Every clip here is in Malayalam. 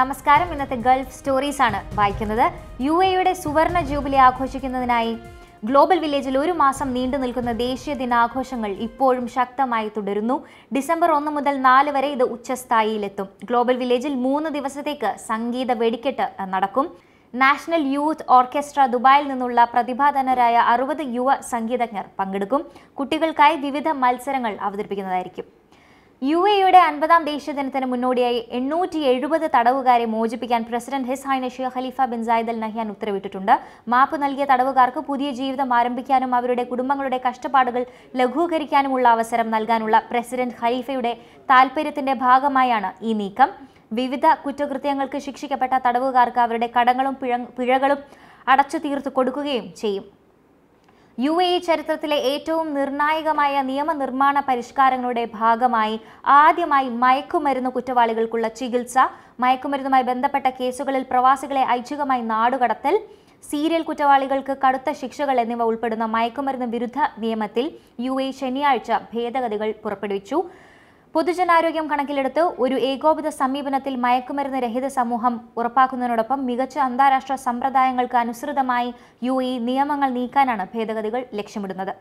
നമസ്കാരം ഇന്നത്തെ ഗൾഫ് സ്റ്റോറീസ് ആണ് വായിക്കുന്നത് യു എയുടെ സുവർണ ജൂബിലി ആഘോഷിക്കുന്നതിനായി ഗ്ലോബൽ വില്ലേജിൽ ഒരു മാസം നീണ്ടു നിൽക്കുന്ന ദേശീയ ദിനാഘോഷങ്ങൾ ഇപ്പോഴും ശക്തമായി തുടരുന്നു ഡിസംബർ ഒന്ന് മുതൽ നാല് വരെ ഇത് ഉച്ചസ്ഥായിയിലെത്തും ഗ്ലോബൽ വില്ലേജിൽ മൂന്ന് ദിവസത്തേക്ക് സംഗീത വെടിക്കെട്ട് നടക്കും നാഷണൽ യൂത്ത് ഓർക്കസ്ട്ര ദുബായിൽ നിന്നുള്ള പ്രതിഭാധനരായ അറുപത് യുവ സംഗീതജ്ഞർ പങ്കെടുക്കും കുട്ടികൾക്കായി വിവിധ മത്സരങ്ങൾ അവതരിപ്പിക്കുന്നതായിരിക്കും യു എയുടെ അൻപതാം ദേശീയ ദിനത്തിന് മുന്നോടിയായി എണ്ണൂറ്റി എഴുപത് തടവുകാരെ മോചിപ്പിക്കാൻ president his highness Sheikh Khalifa bin Zayed Al Nahyan ഉത്തരവിട്ടിട്ടുണ്ട് മാപ്പ് നൽകിയ തടവുകാർക്ക് പുതിയ ജീവിതം ആരംഭിക്കാനും അവരുടെ കുടുംബങ്ങളുടെ കഷ്ടപ്പാടുകൾ ലഘൂകരിക്കാനുമുള്ള അവസരം നൽകാനുള്ള പ്രസിഡന്റ് ഖലീഫയുടെ താൽപര്യത്തിന്റെ ഭാഗമായാണ് ഈ നീക്കം വിവിധ കുറ്റകൃത്യങ്ങൾക്ക് ശിക്ഷിക്കപ്പെട്ട തടവുകാർക്ക് അവരുടെ കടങ്ങളും പിഴ- പിഴകളും അടച്ചു തീർത്തു കൊടുക്കുകയും ചെയ്യും യു എ ഇ ചരിത്രത്തിലെ ഏറ്റവും നിർണായകമായ നിയമനിർമ്മാണ പരിഷ്കാരങ്ങളുടെ ഭാഗമായി ആദ്യമായി മയക്കുമരുന്ന് കുറ്റവാളികൾക്കുള്ള ചികിത്സ മയക്കുമരുന്നുമായി ബന്ധപ്പെട്ട കേസുകളിൽ പ്രവാസികളെ ഐച്ഛികമായി നാടുകടത്തൽ സീരിയൽ കുറ്റവാളികൾക്ക് കടുത്ത ശിക്ഷകൾ എന്നിവ ഉൾപ്പെടുന്ന മയക്കുമരുന്ന് വിരുദ്ധ നിയമത്തിൽ യു എ ശനിയാഴ്ച ഭേദഗതികൾ പുറപ്പെടുവിച്ചു പൊതുജനാരോഗ്യം കണക്കിലെടുത്ത് ഒരു ഏകോപിത സമീപനത്തിൽ മയക്കുമരുന്ന് രഹിത സമൂഹം ഉറപ്പാക്കുന്നതിനോടൊപ്പം മികച്ച അന്താരാഷ്ട്ര സമ്പ്രദായങ്ങൾക്ക് അനുസൃതമായി യു എ നിയമങ്ങൾ നീക്കാനാണ് ഭേദഗതികൾ ലക്ഷ്യമിടുന്നത്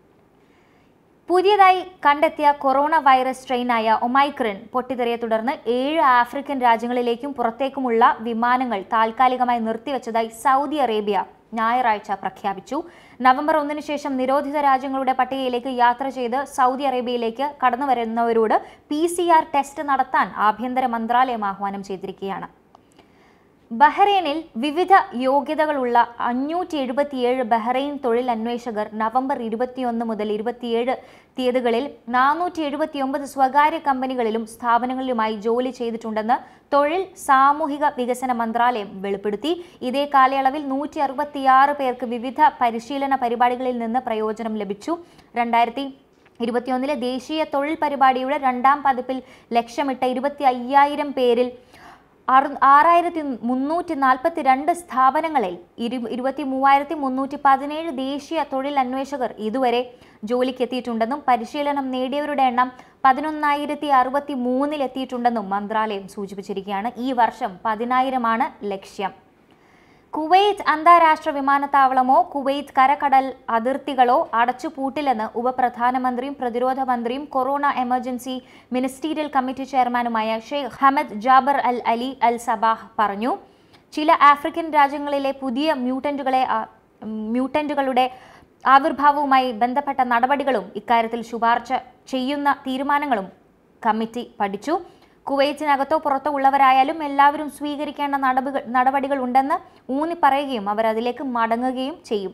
പുതിയതായി കണ്ടെത്തിയ കൊറോണ വൈറസ് സ്ട്രെയിനായ ഒമൈക്രൺ പൊട്ടിത്തെറിയെ തുടർന്ന് ഏഴ് ആഫ്രിക്കൻ രാജ്യങ്ങളിലേക്കും പുറത്തേക്കുമുള്ള വിമാനങ്ങൾ താൽക്കാലികമായി നിർത്തിവെച്ചതായി സൗദി അറേബ്യ ഞായറാഴ്ച പ്രഖ്യാപിച്ചു നവംബർ ഒന്നിന് ശേഷം നിരോധിത രാജ്യങ്ങളുടെ പട്ടികയിലേക്ക് യാത്ര ചെയ്ത് സൗദി അറേബ്യയിലേക്ക് കടന്നു വരുന്നവരോട് പി ടെസ്റ്റ് നടത്താൻ ആഭ്യന്തര മന്ത്രാലയം ആഹ്വാനം ചെയ്തിരിക്കുകയാണ് ബഹ്റൈനിൽ വിവിധ യോഗ്യതകളുള്ള അഞ്ഞൂറ്റി എഴുപത്തിയേഴ് ബഹ്റൈൻ തൊഴിൽ അന്വേഷകർ നവംബർ ഇരുപത്തിയൊന്ന് മുതൽ ഇരുപത്തിയേഴ് തീയതികളിൽ നാനൂറ്റി എഴുപത്തിയൊമ്പത് സ്വകാര്യ കമ്പനികളിലും സ്ഥാപനങ്ങളിലുമായി ജോലി ചെയ്തിട്ടുണ്ടെന്ന് തൊഴിൽ സാമൂഹിക വികസന മന്ത്രാലയം വെളിപ്പെടുത്തി ഇതേ കാലയളവിൽ നൂറ്റി അറുപത്തിയാറ് പേർക്ക് വിവിധ പരിശീലന പരിപാടികളിൽ നിന്ന് പ്രയോജനം ലഭിച്ചു രണ്ടായിരത്തി ഇരുപത്തിയൊന്നിലെ ദേശീയ തൊഴിൽ പരിപാടിയുടെ രണ്ടാം പതിപ്പിൽ ലക്ഷ്യമിട്ട ഇരുപത്തി അയ്യായിരം പേരിൽ ആറ് ആറായിരത്തി മുന്നൂറ്റി നാൽപ്പത്തി രണ്ട് സ്ഥാപനങ്ങളിൽ ഇരു ഇരുപത്തി മൂവായിരത്തി മുന്നൂറ്റി പതിനേഴ് ദേശീയ തൊഴിൽ അന്വേഷകർ ഇതുവരെ ജോലിക്കെത്തിയിട്ടുണ്ടെന്നും പരിശീലനം നേടിയവരുടെ എണ്ണം പതിനൊന്നായിരത്തി അറുപത്തി മൂന്നിലെത്തിയിട്ടുണ്ടെന്നും മന്ത്രാലയം സൂചിപ്പിച്ചിരിക്കുകയാണ് ഈ വർഷം പതിനായിരമാണ് ലക്ഷ്യം കുവൈറ്റ് അന്താരാഷ്ട്ര വിമാനത്താവളമോ കുവൈറ്റ് കരകടൽ അതിർത്തികളോ അടച്ചുപൂട്ടില്ലെന്ന് ഉപപ്രധാനമന്ത്രിയും പ്രതിരോധ മന്ത്രിയും കൊറോണ എമർജൻസി മിനിസ്റ്റീരിയൽ കമ്മിറ്റി ചെയർമാനുമായ Sheikh Hamad Jaber Al Ali Al Sabah പറഞ്ഞു ചില ആഫ്രിക്കൻ രാജ്യങ്ങളിലെ പുതിയ മ്യൂട്ടന്റുകളെ ആ, മ്യൂട്ടന്റുകളുടെ ആവിർഭാവവുമായി ബന്ധപ്പെട്ട നടപടികളും ഇക്കാര്യത്തിൽ ശുപാർശ ചെയ്യുന്ന തീരുമാനങ്ങളും കമ്മിറ്റി പഠിച്ചു കുവൈറ്റിനകത്തോ പുറത്തോ ഉള്ളവരായാലും എല്ലാവരും സ്വീകരിക്കേണ്ട നടപടികൾ നടപടികൾ ഉണ്ടെന്ന് ഊന്നി പറയുകയും അവർ അതിലേക്ക് മടങ്ങുകയും ചെയ്യും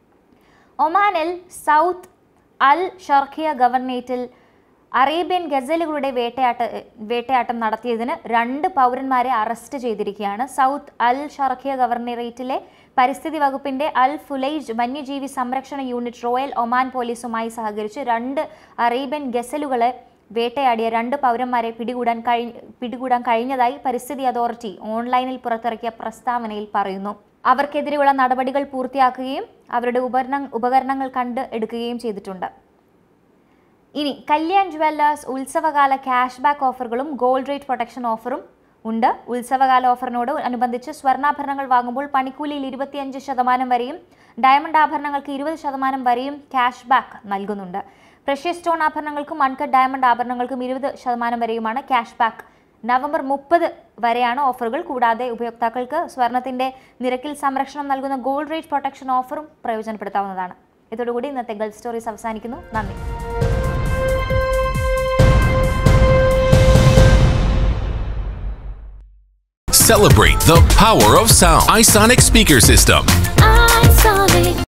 ഒമാനിൽ സൗത്ത് അൽ ഷർഖിയ ഗവർണേറ്റിൽ അറേബ്യൻ ഗസലുകളുടെ വേട്ടയാട്ട വേട്ടയാട്ടം നടത്തിയതിന് രണ്ട് പൗരന്മാരെ അറസ്റ്റ് ചെയ്തിരിക്കുകയാണ് സൗത്ത് അൽ ഷർഖിയ ഗവർണറേറ്റിലെ പരിസ്ഥിതി വകുപ്പിന്റെ അൽ ഫുലൈജ് വന്യജീവി സംരക്ഷണ യൂണിറ്റ് റോയൽ ഒമാൻ പോലീസുമായി സഹകരിച്ച് രണ്ട് അറേബ്യൻ ഗസലുകളെ വേട്ടയാടിയ രണ്ട് പൗരന്മാരെ പിടികൂടാൻ കഴി പിടികൂടാൻ കഴിഞ്ഞതായി പരിസ്ഥിതി അതോറിറ്റി ഓൺലൈനിൽ പുറത്തിറക്കിയ പ്രസ്താവനയിൽ പറയുന്നു അവർക്കെതിരെയുള്ള നടപടികൾ പൂർത്തിയാക്കുകയും അവരുടെ ഉപകരണ ഉപകരണങ്ങൾ കണ്ട് എടുക്കുകയും ചെയ്തിട്ടുണ്ട് ഇനി കല്യാൺ ജുവല്ലേഴ്സ് ഉത്സവകാല ക്യാഷ് ബാക്ക് ഓഫറുകളും ഗോൾഡ് റേറ്റ് പ്രൊട്ടക്ഷൻ ഓഫറും ഉണ്ട് ഉത്സവകാല ഓഫറിനോട് അനുബന്ധിച്ച് സ്വർണ്ണാഭരണങ്ങൾ വാങ്ങുമ്പോൾ പണിക്കൂലിയിൽ ഇരുപത്തിയഞ്ച് ശതമാനം വരെയും ഡയമണ്ട് ആഭരണങ്ങൾക്ക് ഇരുപത് ശതമാനം വരെയും ക്യാഷ് ബാക്ക് നൽകുന്നുണ്ട് പ്രഷ്യസ് സ്റ്റോൺ ആഭരണങ്ങൾക്കും അൺകട്ട് ഡയമണ്ട് ആഭരണങ്ങൾക്കും ഇരുപത് ശതമാനം വരെയുമാണ് ക്യാഷ് ബാക്ക് നവംബർ മുപ്പത് വരെയാണ് ഓഫറുകൾ കൂടാതെ ഉപയോക്താക്കൾക്ക് സ്വർണത്തിന്റെ നിരക്കിൽ സംരക്ഷണം നൽകുന്ന ഗോൾഡ് റേറ്റ് പ്രൊട്ടക്ഷൻ ഓഫറും പ്രയോജനപ്പെടുത്താവുന്നതാണ് ഇതോടുകൂടി ഇന്നത്തെ ഗൾഫ് സ്റ്റോറീസ് അവസാനിക്കുന്നു നന്ദി Celebrate the power of sound. iSonic speaker system. I saw it.